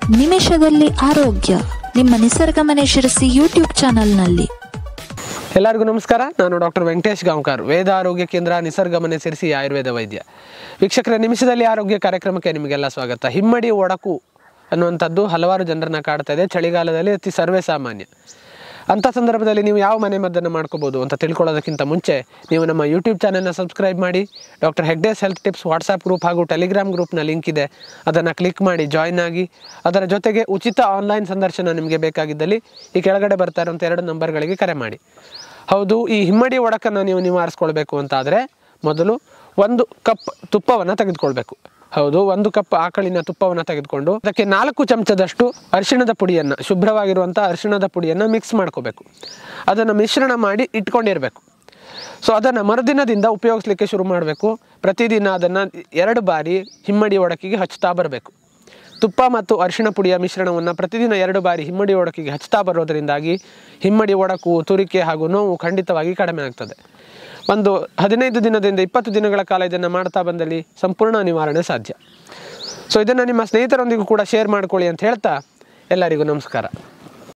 ನಿಮಿಷದಲ್ಲಿ ಆರೋಗ್ಯ ನಿಮ್ಮ ನಿಸರ್ಗ ಮನೆ ಶಿರಸಿ ಯೂಟ್ಯೂಬ್ ಚಾನಲ್ನಲ್ಲಿ ಎಲ್ಲರಿಗೂ ನಮಸ್ಕಾರ ನಾನು ಡಾಕ್ಟರ್ ವೆಂಕಟೇಶ್ ಗಾಂವ್ಕರ್ ವೇದ ಆರೋಗ್ಯ ಕೇಂದ್ರ ನಿಸರ್ಗ ಮನೆ ಸೇರಿಸಿ ಆಯುರ್ವೇದ ವೈದ್ಯ ವೀಕ್ಷಕರ ನಿಮಿಷದಲ್ಲಿ ಆರೋಗ್ಯ ಕಾರ್ಯಕ್ರಮಕ್ಕೆ ನಿಮಗೆಲ್ಲ ಸ್ವಾಗತ ಹಿಮ್ಮಡಿ ಒಡಕು ಅನ್ನುವಂಥದ್ದು ಹಲವಾರು ಜನರನ್ನ ಕಾಡ್ತಾ ಇದೆ ಚಳಿಗಾಲದಲ್ಲಿ ಅತಿ ಸರ್ವೇ ಸಾಮಾನ್ಯ ಅಂಥ ಸಂದರ್ಭದಲ್ಲಿ ನೀವು ಯಾವ ಮನೆ ಮದ್ದನ್ನು ಮಾಡ್ಕೋಬೋದು ಅಂತ ತಿಳ್ಕೊಳ್ಳೋದಕ್ಕಿಂತ ಮುಂಚೆ ನೀವು ನಮ್ಮ ಯೂಟ್ಯೂಬ್ ಚಾನಲ್ನ ಸಬ್ಸ್ಕ್ರೈಬ್ ಮಾಡಿ doctor Hegde's health tips WhatsApp group ಹಾಗೂ ಟೆಲಿಗ್ರಾಮ್ ಗ್ರೂಪ್ನ ಲಿಂಕ್ ಇದೆ ಅದನ್ನು ಕ್ಲಿಕ್ ಮಾಡಿ ಜಾಯ್ನ್ ಆಗಿ ಅದರ ಜೊತೆಗೆ ಉಚಿತ ಆನ್ಲೈನ್ ಸಂದರ್ಶನ ನಿಮಗೆ ಬೇಕಾಗಿದ್ದಲ್ಲಿ ಈ ಕೆಳಗಡೆ ಬರ್ತಾ ಇರುವಂಥ ಎರಡು ನಂಬರ್ಗಳಿಗೆ ಕರೆ ಮಾಡಿ ಹೌದು ಈ ಹಿಮ್ಮಡಿ ಒಡಕನ್ನು ನೀವು ನಿವಾರಿಸ್ಕೊಳ್ಬೇಕು ಅಂತಾದರೆ ಮೊದಲು ಒಂದು ಕಪ್ ತುಪ್ಪವನ್ನು ತೆಗೆದುಕೊಳ್ಬೇಕು ಹೌದು ಒಂದು ಕಪ್ ಆಕಳಿನ ತುಪ್ಪವನ್ನು ತೆಗೆದುಕೊಂಡು ಅದಕ್ಕೆ ನಾಲ್ಕು ಚಮಚದಷ್ಟು ಅರಿಶಿಣದ ಪುಡಿಯನ್ನು ಶುಭ್ರವಾಗಿರುವಂಥ ಅರಿಶಿಣದ ಪುಡಿಯನ್ನು ಮಿಕ್ಸ್ ಮಾಡ್ಕೋಬೇಕು ಅದನ್ನು ಮಿಶ್ರಣ ಮಾಡಿ ಇಟ್ಕೊಂಡಿರಬೇಕು ಸೊ ಅದನ್ನು ಮರುದಿನದಿಂದ ಉಪಯೋಗಿಸ್ಲಿಕ್ಕೆ ಶುರು ಮಾಡಬೇಕು ಪ್ರತಿದಿನ ಅದನ್ನು ಎರಡು ಬಾರಿ ಹಿಮ್ಮಡಿ ಒಡಕಿಗೆ ಹಚ್ತಾ ಬರಬೇಕು ತುಪ್ಪ ಮತ್ತು ಅರಿಶಿಣ ಪುಡಿಯ ಮಿಶ್ರಣವನ್ನು ಪ್ರತಿದಿನ ಎರಡು ಬಾರಿ ಹಿಮ್ಮಡಿ ಒಡಕಿಗೆ ಹಚ್ತಾ ಬರೋದರಿಂದಾಗಿ ಹಿಮ್ಮಡಿ ಒಡಕು ತುರಿಕೆ ಹಾಗೂ ನೋವು ಖಂಡಿತವಾಗಿ ಕಡಿಮೆ ಆಗ್ತದೆ ಒಂದು ಹದಿನೈದು ದಿನದಿಂದ ಇಪ್ಪತ್ತು ದಿನಗಳ ಕಾಲ ಇದನ್ನು ಮಾಡ್ತಾ ಬಂದಲ್ಲಿ ಸಂಪೂರ್ಣ ನಿವಾರಣೆ ಸಾಧ್ಯ ಸೊ ಇದನ್ನು ನಿಮ್ಮ ಸ್ನೇಹಿತರೊಂದಿಗೂ ಕೂಡ ಶೇರ್ ಮಾಡ್ಕೊಳ್ಳಿ ಅಂತ ಹೇಳ್ತಾ ಎಲ್ಲರಿಗೂ ನಮಸ್ಕಾರ